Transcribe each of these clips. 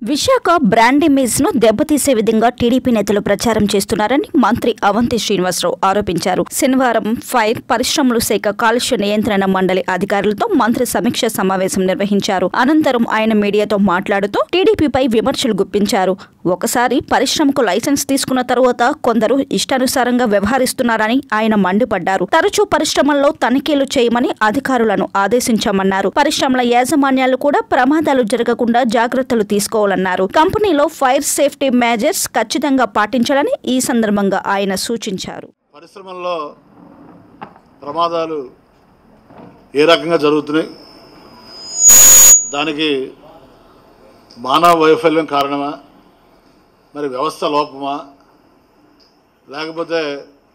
Visakha brand image ను దెబ్బతీసే విధంగా టీడీపీ నేతలు ప్రచారం చేస్తున్నారని మంత్రి అవంతి శ్రీనివాసరావు ఆరోపించారు శనివారం ఫైర్ పరిశ్రమలు శాఖ కాలుష్య నియంత్రణ మండలి అధికారులతో మంత్రి సమీక్ష సమావేశం నిర్వహించారు అనంతరం ఆయన మీడియాతో మాట్లాడుతూ టీడీపీపై విమర్శలు గుప్పించారు ఒకసారి పరిశ్రమకు లైసెన్స్ తీసుకున్న తరువాత కొందరు ఇష్టానుసారంగా వ్యవహరిస్తున్నారని ఆయన మండిపడ్డారు తరచూ పరిశ్రమల్లో తనిఖీలు చేయమని అధికారులను ఆదేశించామన్నారు పరిశ్రమల యాజమాన్యాలు కూడా ప్రమాదాలు జరగకుండా జాగ్రత్తలు తీసుకోవాలన్నారు కంపెనీలో ఫైర్ సేఫ్టీ మేజర్స్ ఖచ్చితంగా పాటించాలని ఈ సందర్భంగా ఆయన సూచించారు పరిశ్రమల్లో ప్రమాదాలు ఏ రకంగా జరుగుతున్నాయి దానికి మానవ వైఫల్యం కారణమా మరి వ్యవస్థ లోపమా లేకపోతే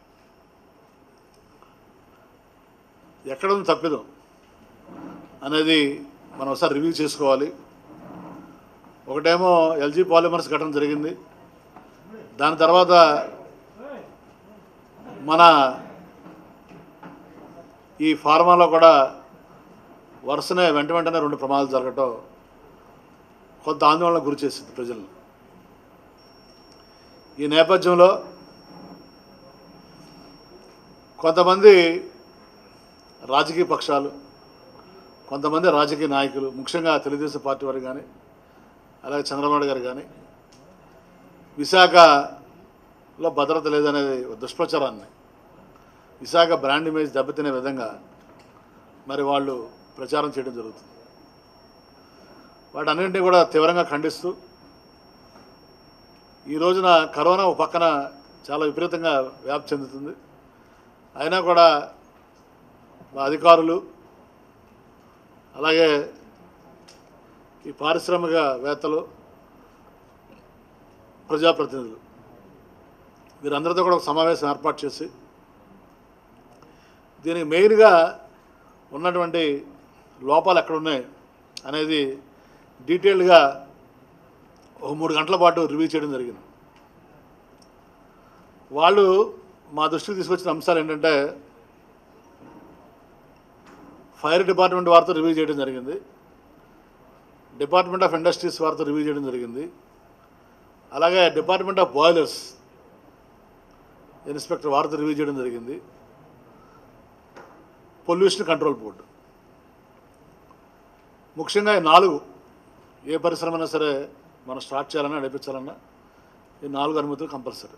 ఎక్కడ ఉంది తప్పిదం అనేది మనం ఒకసారి రివ్యూ చేసుకోవాలి ఒకటేమో ఎల్జీ పాలిమర్స్ ఘటన జరిగింది దాని తర్వాత మన ఈ ఫార్మాలో కూడా వరుసనే వెంట వెంటనే రెండు ప్రమాదాలు జరగటం కొంత ఆందోళనకు గురి చేసింది ప్రజలను ఈ నేపథ్యంలో కొంతమంది రాజకీయ పక్షాలు కొంతమంది రాజకీయ నాయకులు ముఖ్యంగా తెలుగుదేశం పార్టీ వారు కానీ అలాగే చంద్రబాబు నాయుడు గారు కానీ విశాఖలో భద్రత లేదనేది ఒక దుష్ప్రచారాన్ని విశాఖ బ్రాండ్ ఇమేజ్ దెబ్బతినే విధంగా మరి వాళ్ళు ప్రచారం చేయడం జరుగుతుంది వాటన్నింటినీ కూడా తీవ్రంగా ఖండిస్తూ ఈ రోజున కరోనా ఒక పక్కన చాలా విపరీతంగా వ్యాప్తి చెందుతుంది అయినా కూడా మా అధికారులు అలాగే ఈ పారిశ్రామికవేత్తలు ప్రజాప్రతినిధులు వీరందరితో కూడా ఒక సమావేశం ఏర్పాటు చేసి దీనికి మెయిన్గా ఉన్నటువంటి లోపాలు ఎక్కడున్నాయి అనేది డీటెయిల్డ్గా ఒక మూడు గంటల పాటు రివ్యూ చేయడం జరిగింది వాళ్ళు మా దృష్టికి తీసుకొచ్చిన అంశాలు ఏంటంటే ఫైర్ డిపార్ట్మెంట్ వారితో రివ్యూ చేయడం జరిగింది డిపార్ట్మెంట్ ఆఫ్ ఇండస్ట్రీస్ వారితో రివ్యూ చేయడం జరిగింది అలాగే డిపార్ట్మెంట్ ఆఫ్ బాయిలర్స్ ఇన్స్పెక్టర్ వారితో రివ్యూ చేయడం జరిగింది పొల్యూషన్ కంట్రోల్ బోర్డు ముఖ్యంగా ఈ నాలుగు ఏ పరిశ్రమ అయినా సరే మనం స్టార్ట్ చేయాలన్నా నడిపించాలన్నా ఈ నాలుగు అనుమతులు కంపల్సరీ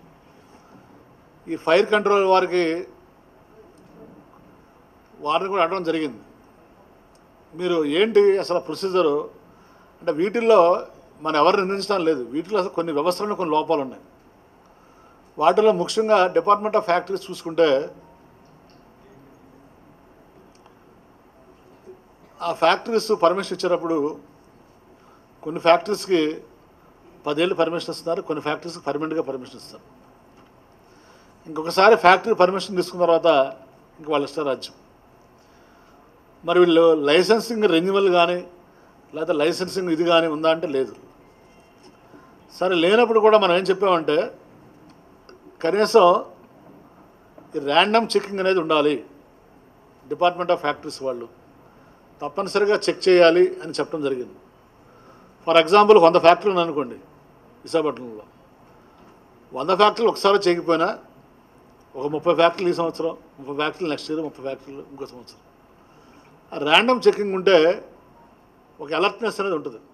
ఈ ఫైర్ కంట్రోల్ వారికి వారిని కూడా అడగడం జరిగింది మీరు ఏంటి అసలు ప్రొసీజరు అంటే వీటిల్లో మనం ఎవరు నిర్ణయించడం లేదు వీటిలో అసలు కొన్ని వ్యవస్థలను కొన్ని లోపాలు ఉన్నాయి వాటిలో ముఖ్యంగా డిపార్ట్మెంట్ ఆఫ్ ఫ్యాక్టరీస్ చూసుకుంటే ఆ ఫ్యాక్టరీస్ పర్మిషన్ ఇచ్చేటప్పుడు కొన్ని ఫ్యాక్టరీస్కి పదేళ్ళు పర్మిషన్ ఇస్తున్నారు కొన్ని ఫ్యాక్టరీస్కి పర్మనెంట్గా పర్మిషన్ ఇస్తారు ఇంకొకసారి ఫ్యాక్టరీ పర్మిషన్ తీసుకున్న తర్వాత ఇంక వాళ్ళ ఇష్ట రాజ్యం మరి వీళ్ళు లైసెన్సింగ్ రెన్యువల్ కానీ లేదా లైసెన్సింగ్ ఇది కానీ ఉందా అంటే లేదు సరే లేనప్పుడు కూడా మనం ఏం చెప్పామంటే కనీసం ఈ ర్యాండమ్ చెకింగ్ అనేది ఉండాలి డిపార్ట్మెంట్ ఆఫ్ ఫ్యాక్టరీస్ వాళ్ళు తప్పనిసరిగా చెక్ చేయాలి అని చెప్పడం జరిగింది ఫర్ ఎగ్జాంపుల్ వంద ఫ్యాక్టరీలు అనుకోండి విశాఖపట్నంలో వంద ఫ్యాక్టరీలు ఒకసారి చేయకపోయినా ఒక ముప్పై ఫ్యాక్టరీలు ఈ సంవత్సరం ముప్పై ఫ్యాక్టరీలు నెక్స్ట్ ఇయర్ ముప్పై ఫ్యాక్టరీలు ఇంకో సంవత్సరం ర్యాండమ్ చెకింగ్ ఉంటే ఒక అలర్ట్నెస్ అనేది ఉంటుంది